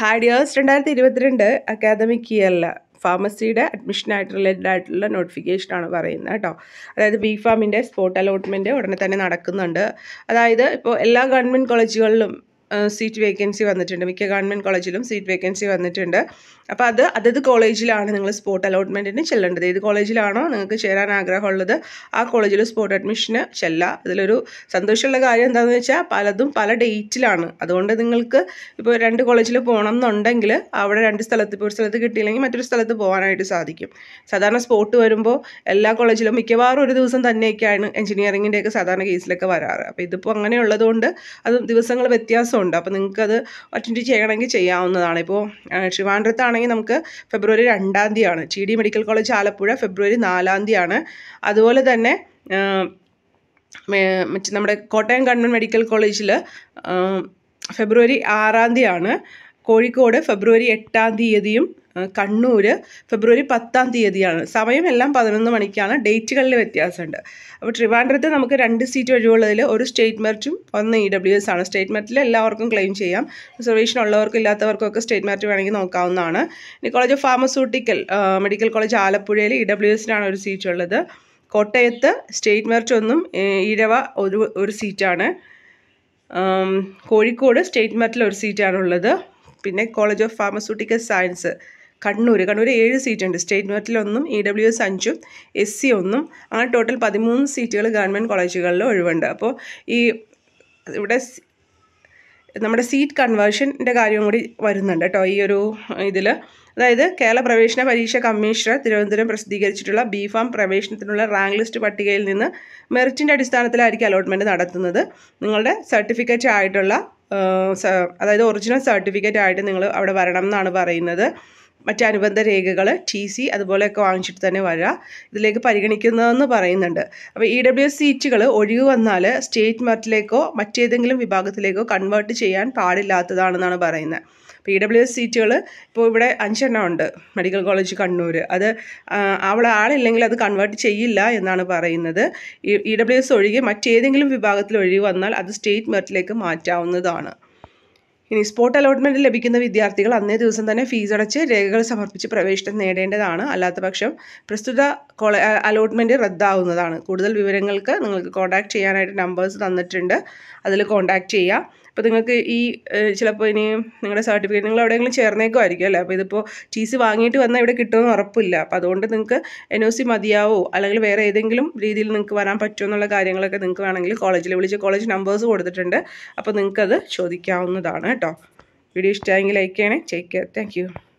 ഹാഡിയേഴ്സ് രണ്ടായിരത്തി ഇരുപത്തിരണ്ട് അക്കാദമിക് ഇയറിൽ ഫാർമസിയുടെ അഡ്മിഷനായിട്ട് റിലേറ്റഡ് ആയിട്ടുള്ള നോട്ടിഫിക്കേഷനാണ് പറയുന്നത് കേട്ടോ അതായത് ബി ഫാമിൻ്റെ സ്പോട്ട് അലോട്ട്മെൻറ്റ് ഉടനെ തന്നെ നടക്കുന്നുണ്ട് അതായത് ഇപ്പോൾ എല്ലാ ഗവൺമെൻറ് കോളേജുകളിലും സീറ്റ് വേക്കൻസി വന്നിട്ടുണ്ട് മിക്ക ഗവൺമെൻറ് കോളേജിലും സീറ്റ് വേക്കൻസി വന്നിട്ടുണ്ട് അപ്പോൾ അത് അതത് കോളേജിലാണ് നിങ്ങൾ സ്പോട്ട് അലോട്ട്മെൻറ്റിന് ചെല്ലേണ്ടത് ഏത് കോളേജിലാണോ നിങ്ങൾക്ക് ചേരാൻ ആഗ്രഹമുള്ളത് ആ കോളേജിൽ സ്പോട്ട് അഡ്മിഷന് ചെല്ലുക ഇതിലൊരു സന്തോഷമുള്ള കാര്യം എന്താണെന്ന് വെച്ചാൽ പലതും പല ഡേറ്റിലാണ് അതുകൊണ്ട് നിങ്ങൾക്ക് ഇപ്പോൾ രണ്ട് കോളേജിൽ പോകണം എന്നുണ്ടെങ്കിൽ അവിടെ രണ്ട് സ്ഥലത്ത് ഇപ്പോൾ ഒരു സ്ഥലത്ത് കിട്ടിയില്ലെങ്കിൽ മറ്റൊരു സ്ഥലത്ത് പോകാനായിട്ട് സാധിക്കും സാധാരണ സ്പോട്ട് വരുമ്പോൾ എല്ലാ കോളേജിലും മിക്കവാറും ഒരു ദിവസം തന്നെയൊക്കെയാണ് എഞ്ചിനീയറിങ്ങിൻ്റെയൊക്കെ സാധാരണ കേസിലൊക്കെ വരാറ് അപ്പോൾ ഇതിപ്പോൾ അങ്ങനെയുള്ളതുകൊണ്ട് അത് ദിവസങ്ങൾ വ്യത്യാസമുണ്ട് അപ്പോൾ നിങ്ങൾക്കത് അറ്റൻഡ് ചെയ്യണമെങ്കിൽ ചെയ്യാവുന്നതാണ് ഇപ്പോൾ ട്രിവാൻഡ്രത്താണെങ്കിൽ നമുക്ക് ഫെബ്രുവരി രണ്ടാം തീയതിയാണ് T D medical college Alappuzha ഫെബ്രുവരി നാലാം തീയതിയാണ് അതുപോലെ തന്നെ മറ്റേ നമ്മുടെ കോട്ടയം ഗവൺമെൻറ് മെഡിക്കൽ കോളേജിൽ ഫെബ്രുവരി ആറാം തീയതിയാണ് കോഴിക്കോട് ഫെബ്രുവരി എട്ടാം തീയതിയും കണ്ണൂർ ഫെബ്രുവരി പത്താം തീയതിയാണ് സമയം എല്ലാം പതിനൊന്ന് മണിക്കാണ് ഡേറ്റുകളിൽ വ്യത്യാസമുണ്ട് അപ്പോൾ ട്രിവാൻഡ്രത്ത് നമുക്ക് രണ്ട് സീറ്റ് ഒഴിവുള്ളതിൽ ഒരു സ്റ്റേറ്റ് മെറിറ്റും ഒന്ന് ഇ ഡബ്ല്യു എസ് ആണ് സ്റ്റേറ്റ് മെറിറ്റിൽ എല്ലാവർക്കും ക്ലെയിം ചെയ്യാം റിസർവേഷൻ ഉള്ളവർക്കും ഇല്ലാത്തവർക്കും ഒക്കെ സ്റ്റേറ്റ് മെറിറ്റ് വേണമെങ്കിൽ നോക്കാവുന്നതാണ് ഇനി college of pharmaceutical medical college ആലപ്പുഴയിൽ ഇ ഡബ്ല്യു എസിനാണ് ഒരു സീറ്റ് ഉള്ളത് കോട്ടയത്ത് സ്റ്റേറ്റ് മെറിറ്റ് ഒന്നും ഈഴവ ഒരു ഒരു സീറ്റാണ് കോഴിക്കോട് സ്റ്റേറ്റ് മെറിറ്റിൽ ഒരു സീറ്റാണുള്ളത് പിന്നെ college of pharmaceutical science Kannur Kannur ഏഴ് സീറ്റ് ഉണ്ട് സ്റ്റേറ്റ് മെറിറ്റിൽ ഒന്നും ഇ ഡബ്ല്യു എസ് അഞ്ചും എസ് സി ഒന്നും അങ്ങനെ ടോട്ടൽ പതിമൂന്ന് സീറ്റുകൾ ഗവൺമെൻറ് കോളേജുകളിൽ ഒഴിവുണ്ട് അപ്പോൾ ഈ ഇവിടെ നമ്മുടെ സീറ്റ് കൺവേർഷൻ്റെ കാര്യം കൂടി വരുന്നുണ്ട് കേട്ടോ ഈ ഒരു ഇതിൽ അതായത് കേരള പ്രവേശന പരീക്ഷ കമ്മീഷണർ തിരുവനന്തപുരം പ്രസിദ്ധീകരിച്ചിട്ടുള്ള ബി ഫാം പ്രവേശനത്തിനുള്ള റാങ്ക് ലിസ്റ്റ് പട്ടികയിൽ നിന്ന് മെറിറ്റിൻ്റെ അടിസ്ഥാനത്തിലായിരിക്കും അലോട്ട്മെൻറ്റ് നടത്തുന്നത് നിങ്ങളുടെ സർട്ടിഫിക്കറ്റ് ആയിട്ടുള്ള അതായത് ഒറിജിനൽ സർട്ടിഫിക്കറ്റ് ആയിട്ട് നിങ്ങൾ അവിടെ വരണം എന്നാണ് പറയുന്നത് മറ്റ് അനുബന്ധ രേഖകൾ ടി സി അതുപോലെയൊക്കെ വാങ്ങിച്ചിട്ട് തന്നെ വരിക ഇതിലേക്ക് പരിഗണിക്കുന്നതെന്ന് പറയുന്നുണ്ട് അപ്പോൾ ഇ ഡബ്ല്യു എസ് സീറ്റുകൾ ഒഴിവ് വന്നാൽ സ്റ്റേറ്റ് മെറിറ്റിലേക്കോ മറ്റേതെങ്കിലും വിഭാഗത്തിലേക്കോ കൺവേർട്ട് ചെയ്യാൻ പാടില്ലാത്തതാണെന്നാണ് പറയുന്നത് അപ്പോൾ ഇ ഡബ്ല്യു എസ് സീറ്റുകൾ ഇപ്പോൾ ഇവിടെ അഞ്ചെണ്ണം ഉണ്ട് മെഡിക്കൽ കോളേജ് കണ്ണൂർ അത് അവിടെ ആളില്ലെങ്കിൽ അത് കൺവേർട്ട് ചെയ്യില്ല എന്നാണ് പറയുന്നത് ഇ ഡബ്ല്യു എസ് ഒഴികെ മറ്റേതെങ്കിലും വിഭാഗത്തിൽ ഒഴിവ് വന്നാൽ അത് സ്റ്റേറ്റ് മെറിറ്റിലേക്ക് മാറ്റാവുന്നതാണ് ഇനി സ്പോട്ട് അലോട്ട്മെൻറ്റ് ലഭിക്കുന്ന വിദ്യാർത്ഥികൾ അന്നേ ദിവസം തന്നെ ഫീസ് അടച്ച് രേഖകൾ സമർപ്പിച്ച് പ്രവേശനം നേടേണ്ടതാണ് അല്ലാത്ത പക്ഷം പ്രസ്തുത കോളേ അലോട്ട്മെൻറ്റ് റദ്ദാവുന്നതാണ് കൂടുതൽ വിവരങ്ങൾക്ക് നിങ്ങൾക്ക് കോൺടാക്ട് ചെയ്യാനായിട്ട് നമ്പേഴ്സ് തന്നിട്ടുണ്ട് അതിൽ കോൺടാക്ട് ചെയ്യാം അപ്പോൾ നിങ്ങൾക്ക് ഈ ചിലപ്പോൾ ഇനി നിങ്ങളുടെ സർട്ടിഫിക്കറ്റ് നിങ്ങൾ എവിടെയെങ്കിലും ചേർന്നേക്കുമായിരിക്കും അല്ലേ അപ്പോൾ ഇതിപ്പോൾ ടി സി വാങ്ങിയിട്ട് വന്നാൽ ഇവിടെ കിട്ടുമെന്ന് ഉറപ്പില്ല അപ്പോൾ അതുകൊണ്ട് നിങ്ങൾക്ക് എൻ ഒ സി മതിയാവോ അല്ലെങ്കിൽ വേറെ ഏതെങ്കിലും രീതിയിൽ നിങ്ങൾക്ക് വരാൻ പറ്റുമോ എന്നുള്ള കാര്യങ്ങളൊക്കെ നിങ്ങൾക്ക് വേണമെങ്കിൽ കോളേജിൽ വിളിച്ച് കോളേജ് നമ്പേഴ്സ് കൊടുത്തിട്ടുണ്ട് അപ്പോൾ നിങ്ങൾക്കത് ചോദിക്കാവുന്നതാണ് കേട്ടോ വീഡിയോ ഇഷ്ടമായെങ്കിൽ ലൈക്ക് ചെയ്യണേ ടേക്ക് കെയർ താങ്ക്